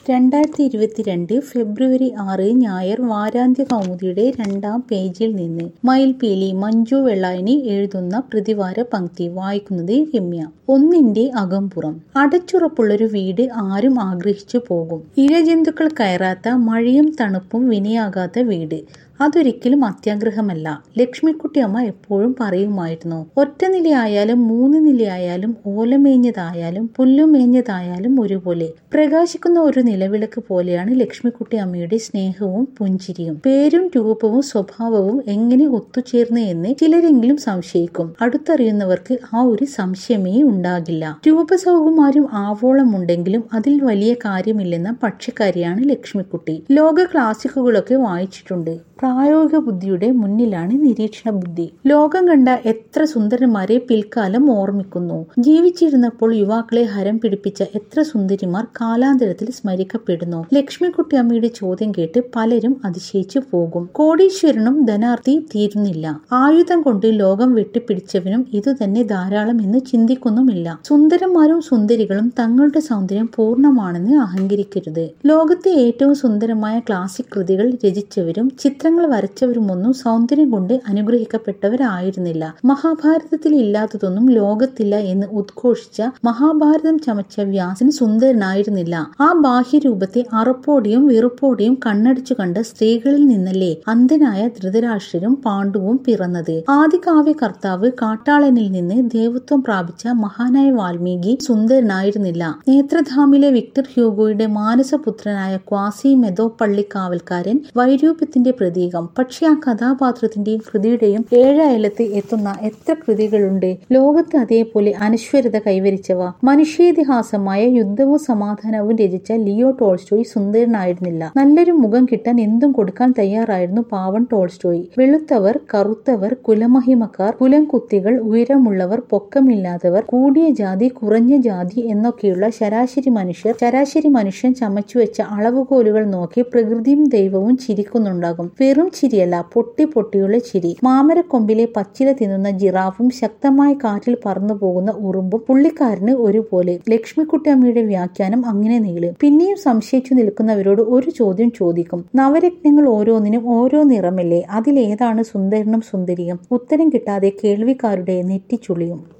രണ്ടായിരത്തി ഇരുപത്തിരണ്ട് ഫെബ്രുവരി ആറ് ഞായർ വാരാന്ത്യ കൗമുദിയുടെ രണ്ടാം പേജിൽ നിന്ന് മയിൽപീലി മഞ്ജു വെള്ളായണി എഴുതുന്ന പ്രതിവാര പങ്ക്തി വായിക്കുന്നത് രമ്യ ഒന്നിന്റെ അകംപുറം അടച്ചുറപ്പുള്ളൊരു വീട് ആരും ആഗ്രഹിച്ചു പോകും ഇഴജന്തുക്കൾ കയറാത്ത മഴയും തണുപ്പും വിനയാകാത്ത വീട് അതൊരിക്കലും അത്യാഗ്രഹമല്ല ലക്ഷ്മിക്കുട്ടി അമ്മ എപ്പോഴും പറയുമായിരുന്നു ഒറ്റ നിലയായാലും മൂന്ന് നിലയായാലും ഓലമേഞ്ഞതായാലും പുല്ലുമേഞ്ഞതായാലും ഒരുപോലെ പ്രകാശിക്കുന്ന ഒരു നിലവിളക്ക് പോലെയാണ് ലക്ഷ്മിക്കുട്ടി അമ്മയുടെ സ്നേഹവും പുഞ്ചിരിയും പേരും രൂപവും സ്വഭാവവും എങ്ങനെ ഒത്തുചേർന്ന് എന്ന് ചിലരെങ്കിലും സംശയിക്കും അടുത്തറിയുന്നവർക്ക് ആ ഒരു സംശയമേ ഉണ്ടാകില്ല രൂപസൗകുമാരും ആവോളമുണ്ടെങ്കിലും അതിൽ വലിയ കാര്യമില്ലെന്ന പക്ഷക്കാരിയാണ് ലക്ഷ്മിക്കുട്ടി ലോക ക്ലാസിക്കുകളൊക്കെ വായിച്ചിട്ടുണ്ട് പ്രായോഗിക ബുദ്ധിയുടെ മുന്നിലാണ് നിരീക്ഷണ ബുദ്ധി ലോകം കണ്ട എത്ര സുന്ദരന്മാരെ പിൽക്കാലം ഓർമ്മിക്കുന്നു ജീവിച്ചിരുന്നപ്പോൾ യുവാക്കളെ ഹരം പിടിപ്പിച്ച എത്ര സുന്ദരിമാർ കാലാന്തരത്തിൽ സ്മരിക്കപ്പെടുന്നു ലക്ഷ്മിക്കുട്ടി അമ്മയുടെ ചോദ്യം കേട്ട് പലരും അതിശയിച്ചു പോകും കോടീശ്വരനും ധനാർത്ഥി തീരുന്നില്ല ആയുധം കൊണ്ട് ലോകം വെട്ടിപ്പിടിച്ചവനും ഇതുതന്നെ ധാരാളം എന്ന് ചിന്തിക്കുന്നുമില്ല സുന്ദരന്മാരും സുന്ദരികളും തങ്ങളുടെ സൗന്ദര്യം പൂർണ്ണമാണെന്ന് അഹങ്കരിക്കരുത് ലോകത്തെ ഏറ്റവും സുന്ദരമായ ക്ലാസിക് കൃതികൾ രചിച്ചവരും ചിത്രങ്ങൾ വരച്ചവരുമൊന്നും സൗന്ദര്യം കൊണ്ട് അനുഗ്രഹിക്കപ്പെട്ടവരായിരുന്നില്ല മഹാഭാരതത്തിൽ ഇല്ലാത്തതൊന്നും ലോകത്തില്ല എന്ന് ഉദ്ഘോഷിച്ച മഹാഭാരതം ചമച്ച വ്യാസൻ സുന്ദരനായിരുന്നില്ല ആ ബാഹ്യരൂപത്തെ അറപ്പോടെയും വെറുപ്പോടെയും കണ്ണടിച്ചു കണ്ട സ്ത്രീകളിൽ നിന്നല്ലേ അന്ധനായ ധൃതരാഷ്ട്രരും പാണ്ഡുവും പിറന്നത് ആദികാവ്യ കർത്താവ് കാട്ടാളനിൽ നിന്ന് ദേവത്വം പ്രാപിച്ച മഹാനായ വാൽമീകി സുന്ദരനായിരുന്നില്ല നേത്രധാമിലെ വിക്ടർ ഹ്യൂഗോയുടെ മാനസപുത്രനായ ക്വാസി മെദോ പള്ളിക്കാവൽക്കാരൻ വൈരൂപ്യത്തിന്റെ പ്രതീകം പക്ഷെ ആ കഥാപാത്രത്തിന്റെയും കൃതിയുടെയും ഏഴയലത്ത് എത്തുന്ന എത്ര കൃതികളുണ്ട് ലോകത്ത് അതേപോലെ അനശ്വരത കൈവരിച്ചവ മനുഷ്യേതിഹാസമായ യുദ്ധവും സമാധാനവും രചിച്ച ലിയോ ടോൾസ്റ്റോയ് സുന്ദരനായിരുന്നില്ല നല്ലൊരു മുഖം കിട്ടാൻ എന്തും കൊടുക്കാൻ തയ്യാറായിരുന്നു പാവൻ ടോൾസ്റ്റോയ് വെളുത്തവർ കറുത്തവർ കുലമഹിമക്കാർ കുലംകുത്തികൾ ഉയരമുള്ളവർ പൊക്കമില്ലാത്തവർ കൂടിയ ജാതി കുറഞ്ഞ ജാതി എന്നൊക്കെയുള്ള ശരാശരി മനുഷ്യർ ശരാശരി മനുഷ്യൻ ചമച്ചു വെച്ച അളവുകോലുകൾ നോക്കി പ്രകൃതിയും ദൈവവും ചിരിക്കുന്നുണ്ടാകും വെറും ചിരിയല്ല പൊട്ടി പൊട്ടിയുള്ള ചിരി മാമരക്കൊമ്പിലെ പച്ചില തിന്നുന്ന ജിറാഫും ശക്തമായ കാറ്റിൽ പറന്നു പോകുന്ന ഉറുമ്പും പുള്ളിക്കാരന് ഒരുപോലെ ലക്ഷ്മിക്കുട്ടി അമ്മയുടെ വ്യാഖ്യാനം അങ്ങനെ നീളും പിന്നെയും സംശയിച്ചു നിൽക്കുന്നവരോട് ഒരു ചോദ്യം ചോദിക്കും നവരത്നങ്ങൾ ഓരോന്നിനും ഓരോ നിറമല്ലേ അതിലേതാണ് സുന്ദരനും സുന്ദരിയും ഉത്തരം കിട്ടാതെ കേൾവിക്കാരുടെ നെറ്റിച്ചുളിയും